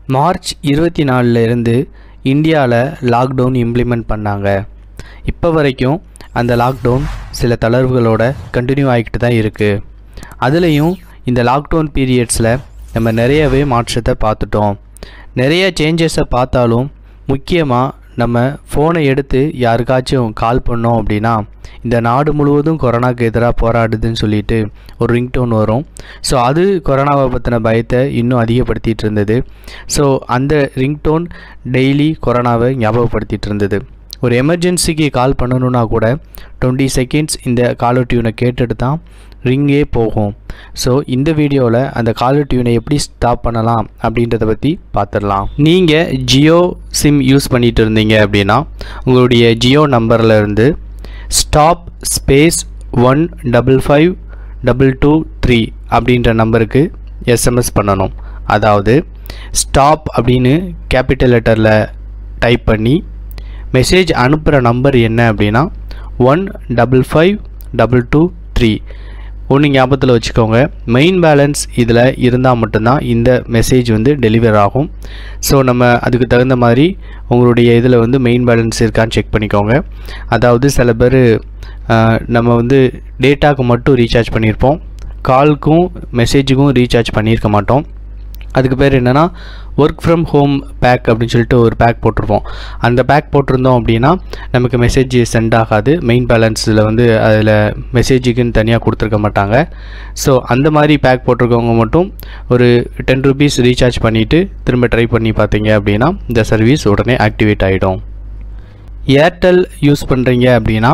March இருபத்தி நாலுலேருந்து இந்தியாவில் லாக்டவுன் இம்ப்ளிமெண்ட் பண்ணாங்க இப்போ வரைக்கும் அந்த லாக்டவுன் சில தளர்வுகளோட கண்டினியூ ஆகிக்கிட்டு தான் இருக்குது அதுலேயும் இந்த லாக்டவுன் பீரியட்ஸில் நம்ம நிறையவே மாற்றத்தை பார்த்துட்டோம் நிறைய சேஞ்சஸை பார்த்தாலும் முக்கியமாக நம்ம ஃபோனை எடுத்து யாருக்காச்சும் கால் பண்ணோம் அப்படின்னா இந்த நாடு முழுவதும் கொரோனாக்கு எதிராக போராடுதுன்னு சொல்லிட்டு ஒரு ரிங்டோன் வரும் ஸோ அது கொரோனாவை பற்றின பயத்தை இன்னும் அதிகப்படுத்திட்டு இருந்தது ஸோ அந்த ரிங்டோன் டெய்லி கொரோனாவை ஞாபகப்படுத்திட்டு இருந்தது ஒரு எமர்ஜென்சிக்கு கால் பண்ணணுன்னா கூட டுவெண்ட்டி செகண்ட்ஸ் இந்த காலர் டியூனை கேட்டுட்டு தான் ரிங்கே போகும் ஸோ இந்த வீடியோவில் அந்த காலர் டியூனை எப்படி ஸ்டாப் பண்ணலாம் அப்படின்றத பற்றி பார்த்துடலாம் நீங்கள் ஜியோ சிம் யூஸ் பண்ணிட்டு இருந்தீங்க அப்படின்னா உங்களுடைய ஜியோ நம்பரில் இருந்து stop space one double five double two three அப்படின்ற நம்பருக்கு எஸ்எம்எஸ் பண்ணணும் அதாவது ஸ்டாப் அப்படின்னு கேபிட்டல் லெட்டரில் டைப் பண்ணி மெசேஜ் அனுப்புகிற நம்பர் என்ன அப்படின்னா one double five double two three ஒன்று ஞாபகத்தில் வச்சுக்கோங்க மெயின் பேலன்ஸ் இதில் இருந்தால் மட்டும்தான் இந்த மெசேஜ் வந்து டெலிவர் ஆகும் ஸோ நம்ம அதுக்கு தகுந்த மாதிரி உங்களுடைய இதில் வந்து மெயின் பேலன்ஸ் இருக்கான்னு செக் பண்ணிக்கோங்க அதாவது சில பேர் நம்ம வந்து டேட்டாவுக்கு மட்டும் ரீசார்ஜ் பண்ணியிருப்போம் கால்க்கும் மெசேஜுக்கும் ரீசார்ஜ் பண்ணியிருக்க மாட்டோம் அதுக்கு பேர் என்னென்னா ஒர்க் ஃப்ரம் ஹோம் பேக் அப்படின்னு சொல்லிட்டு ஒரு பேக் போட்டிருப்போம் அந்த பேக் போட்டிருந்தோம் அப்படின்னா நமக்கு மெசேஜ் சென்ட் ஆகாது மெயின் பேலன்ஸில் வந்து அதில் மெசேஜுக்குன்னு தனியாக கொடுத்துருக்க மாட்டாங்க ஸோ அந்த மாதிரி பேக் போட்டிருக்கவங்க மட்டும் ஒரு டென் ருபீஸ் ரீசார்ஜ் பண்ணிவிட்டு திரும்ப ட்ரை பண்ணி பார்த்தீங்க அப்படின்னா இந்த சர்வீஸ் உடனே ஆக்டிவேட் ஆகிடும் ஏர்டெல் யூஸ் பண்ணுறீங்க அப்படின்னா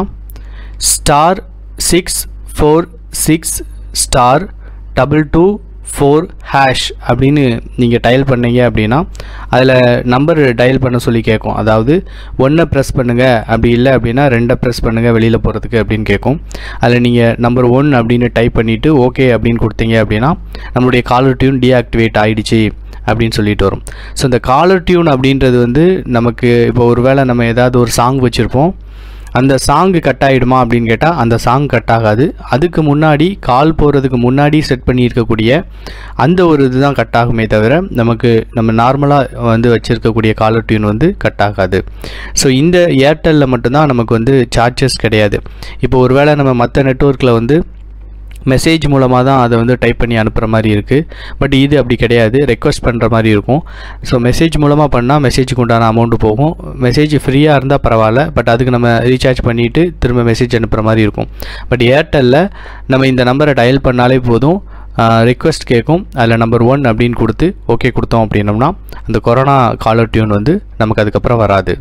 star six four six star double two four hash அப்படின்னு நீங்கள் டயல் பண்ணீங்க அப்படின்னா அதில் நம்பர் டயல் பண்ண சொல்லி கேட்கும் அதாவது ஒன்றை ப்ரெஸ் பண்ணுங்கள் அப்படி இல்லை அப்படின்னா ரெண்டை ப்ரெஸ் பண்ணுங்கள் வெளியில் போகிறதுக்கு அப்படின்னு கேட்கும் அதில் நீங்கள் நம்பர் ஒன் அப்படின்னு டைப் பண்ணிவிட்டு ஓகே அப்படின்னு கொடுத்தீங்க அப்படின்னா நம்மளுடைய காலர் டியூன் டீஆக்டிவேட் ஆகிடுச்சு அப்படின்னு சொல்லிட்டு வரும் ஸோ இந்த காலர் டியூன் அப்படின்றது வந்து நமக்கு இப்போ ஒரு வேளை நம்ம ஏதாவது ஒரு சாங் வச்சுருப்போம் அந்த சாங்கு கட் ஆகிடுமா அப்படின்னு கேட்டால் அந்த சாங் கட் ஆகாது அதுக்கு முன்னாடி கால் போகிறதுக்கு முன்னாடி செட் பண்ணியிருக்கக்கூடிய அந்த ஒரு இதுதான் கட் ஆகுமே தவிர நமக்கு நம்ம நார்மலாக வந்து வச்சுருக்கக்கூடிய காலர் டியூன் வந்து கட் ஆகாது ஸோ இந்த ஏர்டெல்லில் மட்டும்தான் நமக்கு வந்து சார்ஜஸ் கிடையாது இப்போ ஒருவேளை நம்ம மற்ற நெட்ஒர்க்கில் வந்து மெசேஜ் மூலமாக தான் அதை வந்து டைப் பண்ணி அனுப்புகிற மாதிரி இருக்குது பட் இது அப்படி கிடையாது ரெக்வஸ்ட் பண்ணுற மாதிரி இருக்கும் ஸோ மெசேஜ் மூலமாக பண்ணால் மெசேஜுக்கு உண்டான அமௌண்ட்டு போகும் மெசேஜ் ஃப்ரீயாக இருந்தால் பரவாயில்ல பட் அதுக்கு நம்ம ரீசார்ஜ் பண்ணிவிட்டு திரும்ப மெசேஜ் அனுப்புகிற மாதிரி இருக்கும் பட் ஏர்டெல்லில் நம்ம இந்த நம்பரை டயல் பண்ணாலே போதும் ரிக்வெஸ்ட் கேட்கும் அதில் நம்பர் ஒன் அப்படின்னு கொடுத்து ஓகே கொடுத்தோம் அப்படின்னோம்னா அந்த கொரோனா காலர் டியூன் வந்து நமக்கு அதுக்கப்புறம் வராது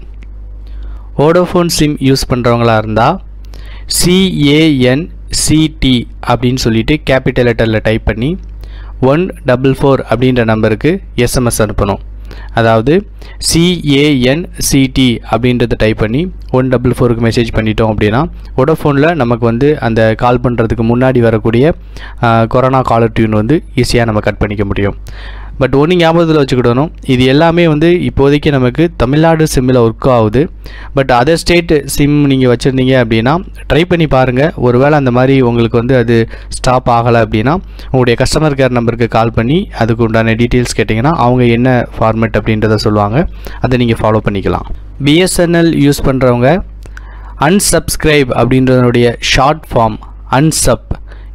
ஓடோஃபோன் சிம் யூஸ் பண்ணுறவங்களா இருந்தால் சிஏஎன் சிடி அப்படின்னு சொல்லிட்டு கேபிட்டல் லெட்டரில் டைப் பண்ணி ஒன் டபுள் ஃபோர் அப்படின்ற நம்பருக்கு எஸ்எம்எஸ் அனுப்பணும் அதாவது சிஏஎன்சிடி அப்படின்றத டைப் பண்ணி ஒன் டபுள் ஃபோருக்கு மெசேஜ் பண்ணிட்டோம் அப்படின்னா ஒடோஃபோனில் நமக்கு வந்து அந்த கால் பண்ணுறதுக்கு முன்னாடி வரக்கூடிய கொரோனா காலர் டியூன் வந்து ஈஸியாக நம்ம கட் பண்ணிக்க முடியும் பட் ஒன்று ஞாபகத்தில் வச்சுக்கிடணும் இது எல்லாமே வந்து இப்போதைக்கு நமக்கு தமிழ்நாடு சிம்மில் ஒர்க் ஆகுது பட் அதர் ஸ்டேட் சிம் நீங்கள் வச்சுருந்தீங்க அப்படின்னா ட்ரை பண்ணி பாருங்கள் ஒருவேளை அந்த மாதிரி உங்களுக்கு வந்து அது ஸ்டாப் ஆகலை அப்படின்னா உங்களுடைய கஸ்டமர் கேர் நம்பருக்கு கால் பண்ணி அதுக்கு உண்டான டீட்டெயில்ஸ் கேட்டிங்கன்னா அவங்க என்ன ஃபார்மேட் அப்படின்றத சொல்லுவாங்க அதை நீங்கள் ஃபாலோ பண்ணிக்கலாம் பிஎஸ்என்எல் யூஸ் பண்ணுறவங்க அன்சப்ஸ்கிரைப் அப்படின்றதனுடைய ஷார்ட் ஃபார்ம் அன்சப்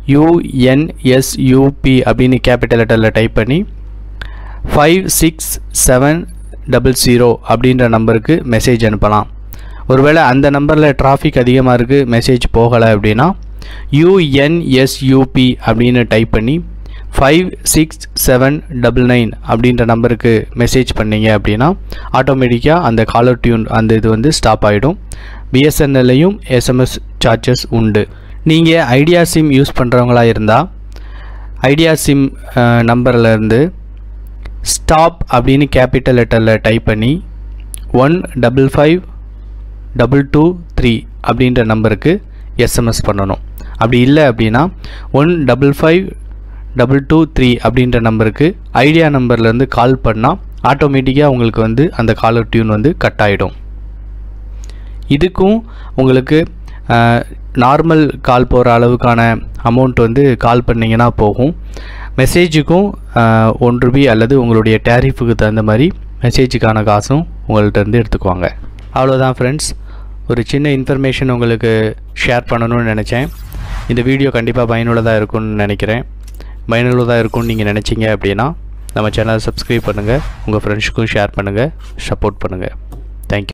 யூஎன்எஸ்யூபி அப்படின்னு கேபிட்டல் லெட்டரில் டைப் பண்ணி five six seven double zero அப்படின்ற நம்பருக்கு மெசேஜ் அனுப்பலாம் ஒருவேளை அந்த நம்பரில் டிராஃபிக் அதிகமாக இருக்குது மெசேஜ் போகலை அப்படின்னா யூஎன்எஸ்யூபி அப்படின்னு டைப் பண்ணி five six seven double nine அப்படின்ற நம்பருக்கு மெசேஜ் பண்ணீங்க அப்படின்னா ஆட்டோமேட்டிக்காக அந்த காலர் டியூன் அந்த இது வந்து ஸ்டாப் ஆகிடும் பிஎஸ்என்எல்லையும் எஸ்எம்எஸ் சார்ஜஸ் உண்டு நீங்கள் ஐடியா சிம் யூஸ் பண்ணுறவங்களா இருந்தால் ஐடியா சிம் நம்பர்லேருந்து ஸ்டாப் அப்படின்னு கேபிட்டல் லெட்டரில் டைப் பண்ணி one double five double two three அப்படின்ற நம்பருக்கு எஸ்எம்எஸ் பண்ணணும் அப்படி இல்லை அப்படின்னா one double five double two three அப்படின்ற நம்பருக்கு ஐடியா நம்பர்லேருந்து கால் பண்ணால் ஆட்டோமேட்டிக்காக உங்களுக்கு வந்து அந்த காலர் டியூன் வந்து கட் ஆகிடும் இதுக்கும் உங்களுக்கு நார்மல் கால் போகிற அளவுக்கான அமௌண்ட் வந்து கால் பண்ணிங்கன்னா போகும் மெசேஜுக்கும் ஒன் ருபி அல்லது உங்களுடைய டேரிஃபுக்கு தகுந்த மாதிரி மெசேஜுக்கான காசும் உங்கள்கிட்ட இருந்து எடுத்துக்குவாங்க அவ்வளோதான் ஃப்ரெண்ட்ஸ் ஒரு சின்ன இன்ஃபர்மேஷன் உங்களுக்கு ஷேர் பண்ணணும்னு நினச்சேன் இந்த வீடியோ கண்டிப்பாக பயனுள்ளதாக இருக்கும்னு நினைக்கிறேன் பயனுள்ளதாக இருக்கும்னு நீங்கள் நினச்சிங்க அப்படின்னா நம்ம சேனலை சப்ஸ்கிரைப் பண்ணுங்கள் உங்கள் ஃப்ரெண்ட்ஸுக்கும் ஷேர் பண்ணுங்கள் சப்போர்ட் பண்ணுங்கள் தேங்க்யூ